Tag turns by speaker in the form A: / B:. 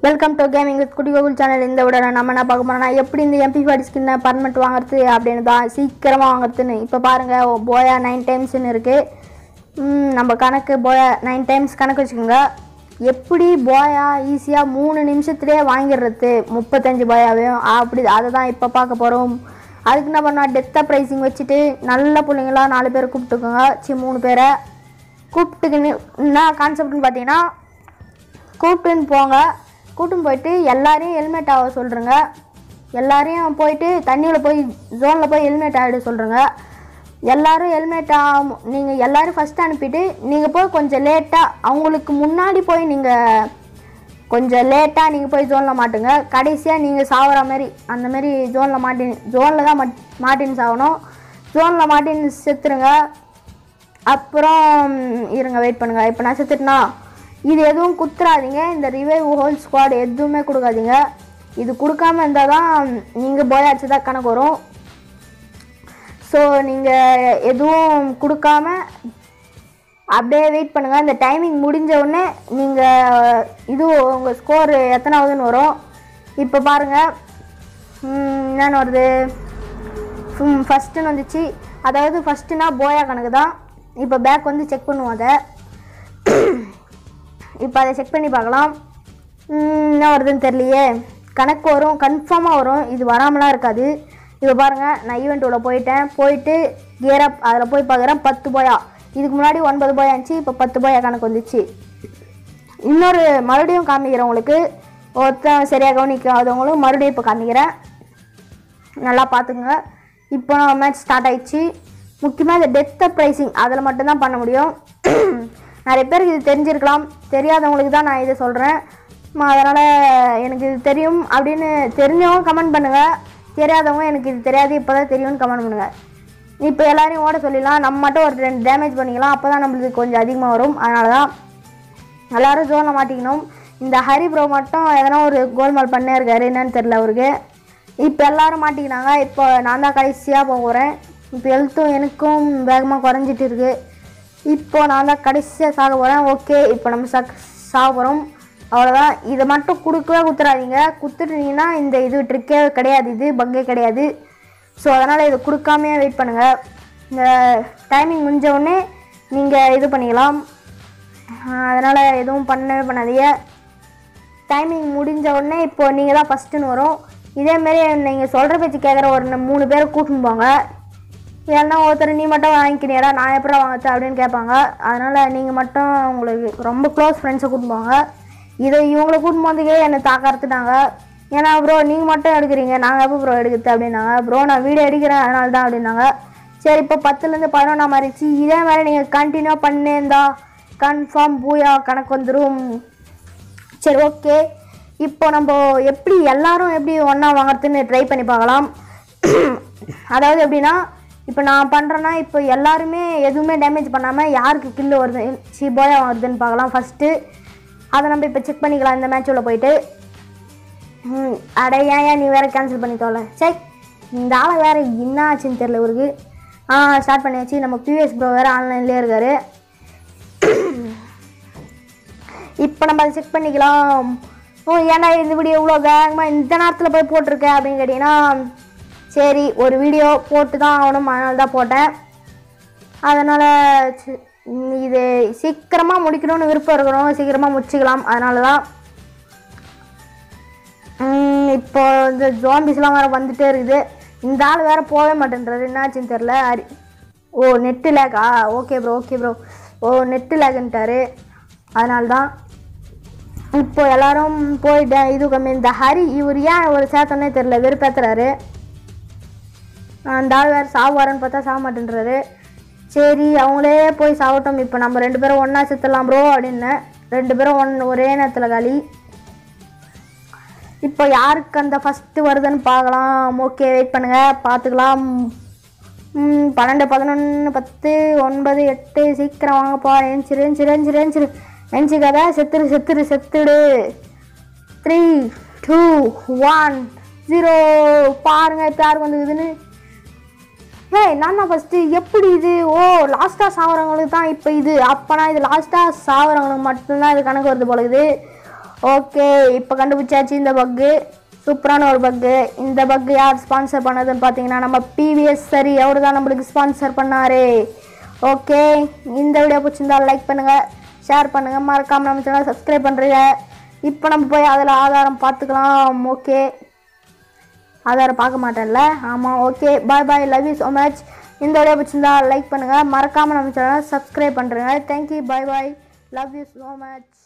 A: welcome to gaming with குட்டி Gokul channel இந்த விட நம்ம என்ன பார்க்க போறோம்னா எப்படி இந்த எம்பி ஃபார்ட்டி ஸ்கின்னை பர்மனெண்ட் வாங்குறது அப்படின்னு தான் சீக்கிரமாக வாங்குறதுன்னு இப்போ பாருங்கள் போயா நைன் டைம்ஸ்னு இருக்குது நம்ம கணக்கு போயா நைன் டைம்ஸ் கணக்கு வச்சுக்கோங்க எப்படி போயா ஈஸியாக மூணு நிமிஷத்துலேயே வாங்கிடுறது முப்பத்தஞ்சு போயாவையும் அப்படி அதை தான் இப்போ பார்க்க போகிறோம் அதுக்கு என்ன பண்ணோம் டெத்தாக ப்ரைஸிங் வச்சுட்டு நல்ல பிள்ளைங்களா நாலு பேர் கூப்பிட்டுக்கோங்க சி மூணு பேரை கூப்பிட்டுக்குன்னு என்ன கான்செப்ட்னு பார்த்தீங்கன்னா கூப்பிட்டுன்னு போங்க கூட்டின்னு போயிட்டு எல்லாரையும் ஹெல்மெட் ஆக சொல்கிறேங்க எல்லாரையும் போயிட்டு தண்ணியில் போய் ஜோனில் போய் ஹெல்மெட் ஆகிட சொல்கிறேங்க எல்லாரும் ஹெல்மெட் ஆகும் நீங்கள் எல்லாரும் ஃபஸ்ட்டு அனுப்பிட்டு நீங்கள் போய் கொஞ்சம் லேட்டாக அவங்களுக்கு முன்னாடி போய் நீங்கள் கொஞ்சம் லேட்டாக நீங்கள் போய் ஜோனில் மாட்டுங்க கடைசியாக நீங்கள் சாவற மாதிரி அந்த மாதிரி ஜோனில் மாட்டி ஜோனில் தான் மட் மாட்டின்னு சாகணும் ஜோனில் மாட்டின்னு செத்துருங்க அப்புறம் இருங்க வெயிட் பண்ணுங்க இப்போ நான் செத்துட்டேனா இது எதுவும் குத்துறாதீங்க இந்த ரிவைவ் ஹோல் ஸ்குவாட் எதுவுமே கொடுக்காதீங்க இது கொடுக்காம இருந்தால் தான் நீங்கள் போயாச்சு தான் கணக்கு வரும் ஸோ நீங்கள் எதுவும் கொடுக்காம அப்படியே வெயிட் பண்ணுங்கள் இந்த டைமிங் முடிஞ்ச உடனே நீங்கள் இது உங்கள் ஸ்கோர் எத்தனாவதுன்னு வரும் இப்போ பாருங்கள் என்னென்னு வருது ஃபஸ்ட்டுன்னு வந்துச்சு அதாவது ஃபஸ்ட்டுனா போயா கணக்கு தான் இப்போ பேக் வந்து செக் பண்ணுவோம் அதை இப்போ அதை செக் பண்ணி பார்க்கலாம் ம், என்ன வருதுன்னு தெரியலையே கணக்கு வரும் கன்ஃபார்மாக வரும் இது வராமலாம் இருக்காது இப்போ பாருங்கள் நான் ஈவெண்ட் உள்ள போயிட்டேன் போயிட்டு கியர் அப் அதில் போய் பார்க்குறேன் பத்து போயா இதுக்கு முன்னாடி ஒன்பது போயா இருந்துச்சு இப்போ பத்து போயா கணக்கு வந்துச்சு இன்னொரு மறுபடியும் காமிக்கிறேன் உங்களுக்கு ஒருத்தன் சரியாக கவனிக்காதவங்களும் மறுபடியும் இப்போ காமிக்கிறேன் நல்லா பார்த்துக்குங்க இப்போ மேட்ச் ஸ்டார்ட் ஆயிடுச்சு முக்கியமாக இந்த டெத்த ப்ரைஸிங் அதில் மட்டும்தான் பண்ண முடியும் நிறைய பேருக்கு இது தெரிஞ்சிருக்கலாம் தெரியாதவங்களுக்கு தான் நான் இதை சொல்கிறேன் அதனால் எனக்கு இது தெரியும் அப்படின்னு தெரிஞ்சவங்க கமெண்ட் பண்ணுங்கள் தெரியாதவங்க எனக்கு இது தெரியாது இப்போ தான் தெரியும்னு கமெண்ட் பண்ணுங்கள் இப்போ எல்லாரையும் ஓட சொல்லிடலாம் நம்ம மட்டும் ஒரு ரெண்டு டேமேஜ் பண்ணிக்கலாம் அப்போ தான் நம்மளுக்கு கொஞ்சம் அதிகமாக வரும் அதனால தான் எல்லாரும் ஜோனில் மாட்டிக்கணும் இந்த ஹரி ப்ரோ மட்டும் எதனா ஒரு கோல்மால் பண்ணே இருக்காரு என்னன்னு தெரில அவருக்கு இப்போ எல்லாரும் மாட்டிக்கினாங்க இப்போ நான் தான் கடைசியாக போக போகிறேன் இப்போ ஹெல்த்தும் எனக்கும் வேகமாக குறைஞ்சிட்டு இருக்கு இப்போ நான் தான் கடைசியாக சாக போகிறேன் ஓகே இப்போ நம்ம சக் சாக போகிறோம் அவ்வளோதான் இதை மட்டும் கொடுக்கவே குத்துறாதீங்க குத்துட்டீங்கன்னா இந்த இது ட்ரிக்கே கிடையாது இது பக்கே கிடையாது ஸோ அதனால் இதை கொடுக்காமையே வெயிட் பண்ணுங்கள் இந்த டைமிங் முடிஞ்ச உடனே நீங்கள் இது பண்ணிக்கலாம் அதனால் எதுவும் பண்ணவே பண்ணாதீங்க டைமிங் முடிஞ்ச உடனே இப்போ நீங்கள் தான் ஃபஸ்ட்டுன்னு வரும் இதேமாரி நீங்கள் சொல்கிற பேச்சு கேட்குற ஒரு ந- மூணு பேரை கூட்டின்னு போங்க ஏன்னா ஒருத்தர் நீ மட்டும் வாங்கிக்கினியடா நான் எப்படி வாங்கத்த அப்படின்னு கேட்பாங்க அதனால் நீங்கள் மட்டும் உங்களுக்கு ரொம்ப க்ளோஸ் ஃப்ரெண்ட்ஸை கூட்டின்னு போங்க இதை இவங்களை கூட்டின்னு போகிறதுக்கே என்னை தாக்கறத்துட்டாங்க ஏன்னா ப்ரோ நீங்கள் மட்டும் எடுக்கிறீங்க நாங்கள் எப்போ ப்ரோ எடுக்குது அப்படின்னாங்க ப்ரோ நான் வீடியோ எடுக்கிறேன் அதனால தான் அப்படின்னாங்க சரி இப்போ பத்துலேருந்து பதினொன்றா மாறிடுச்சு இதே மாதிரி நீங்கள் கண்டினியூ பண்ணியிருந்தா கன்ஃபார்ம் பூயா கணக்கு வந்துடும் சரி ஓகே இப்போ நம்ம எப்படி எல்லாரும் எப்படி ஒன்றா வாங்குறதுன்னு ட்ரை பண்ணி பார்க்கலாம் அதாவது எப்படின்னா இப்போ நான் பண்ணுறேன்னா இப்போ எல்லாருமே எதுவுமே டேமேஜ் பண்ணாமல் யாருக்கு கில்லு வருது சி போயா வருதுன்னு பார்க்கலாம் ஃபஸ்ட்டு அதை நம்ம இப்போ செக் பண்ணிக்கலாம் இந்த மேட்ச் உள்ள போயிட்டு ம் அட ஏன் ஏன் நீ வேற கேன்சல் பண்ணி தோல சரி இந்த ஆளை வேற என்ன ஆச்சுன்னு தெரியல இவருக்கு ஆ ஸ்டார்ட் பண்ணியாச்சு நம்ம பிவிஎஸ் ப்ரோ வேற ஆன்லைன்லேயே இருக்காரு இப்போ நம்ம அதை செக் பண்ணிக்கலாம் ஓ ஏன்டா இந்த வீடியோ இவ்வளோ வேகமாக இந்த நேரத்தில் போய் போட்டிருக்க அப்படின்னு கேட்டிங்கன்னா சரி ஒரு வீடியோ போட்டு தான் ஆகணும் அதனால தான் போட்டேன் அதனால் இது சீக்கிரமாக முடிக்கணும்னு விருப்பம் இருக்கணும் சீக்கிரமாக முடிச்சுக்கலாம் அதனால தான் ம், இப்போ இந்த ஜாம்பிஸ்லாம் வேறு வந்துட்டே இருக்குது இந்த ஆள் வேறு போகவே மாட்டேன்றாரு என்னாச்சுன்னு தெரில அரி ஓ நெட்டு லேக்கா ஓகே ப்ரோ ஓகே ப்ரோ ஓ நெட்டு லேக்குன்ட்டாரு அதனால தான் இப்போ எல்லாரும் போயிட்டேன் இது கம்மி இந்த ஹரி இவர் ஏன் ஒரு சேத்தனே தெரில வெறுப்பேத்துறாரு அந்த ஆள் வேறு சாவாருன்னு பார்த்தா சாக மாட்டேன்றாரு சரி அவங்களே போய் சாவட்டும் இப்போ நம்ம ரெண்டு பேரும் ஒன்றா செத்துடலாம் ப்ரோ அப்படின்னேன் ரெண்டு பேரும் ஒன் ஒரே நேரத்தில் காலி இப்போ யாருக்கு அந்த ஃபஸ்ட்டு வருதுன்னு பார்க்கலாம் ஓகே வெயிட் பண்ணுங்கள் பார்த்துக்கலாம் ம், பன்னெண்டு பதினொன்று பத்து ஒன்பது எட்டு சீக்கிரம் வாங்கப்பா ஏஞ்சிரு ஏஞ்சிரு ஏஞ்சிரு ஏஞ்சிரு ஏஞ்சிக்காத செத்துரு செத்துரு செத்துடு த்ரீ டூ ஒன் ஜீரோ பாருங்க இப்போ யாருக்கு வந்துக்குதுன்னு ஏய் நான் தான் ஃபஸ்ட்டு எப்படி இது ஓ லாஸ்ட்டாக சாவறவங்களுக்கு தான் இப்போ இது அப்போனா இது லாஸ்ட்டாக சாவறவங்களுக்கு மட்டும்தான் இது கணக்கு வருது போல இது ஓகே இப்போ கண்டுபிடிச்சாச்சு இந்த பக்கு சூப்பரான ஒரு பக்கு இந்த பக்கு யார் ஸ்பான்சர் பண்ணதுன்னு பார்த்தீங்கன்னா நம்ம பிவிஎஸ் சரி அவர் தான் நம்மளுக்கு ஸ்பான்சர் பண்ணாரு ஓகே இந்த வீடியோ பிடிச்சிருந்தா லைக் பண்ணுங்கள் ஷேர் பண்ணுங்கள் மறக்காமல் நம்ம சேனல் சப்ஸ்கிரைப் பண்ணுறீங்க இப்போ நம்ம போய் அதில் ஆதாரம் பார்த்துக்கலாம் ஓகே ஆதாரம் பார்க்க மாட்டேன்ல ஆமாம் okay bye bye love you so much இந்த வீடியோ பிடிச்சிருந்தா லைக் பண்ணுங்கள் மறக்காமல் நம்ம சேனல் சப்ஸ்கிரைப் பண்ணுறேங்க thank you bye bye love you so much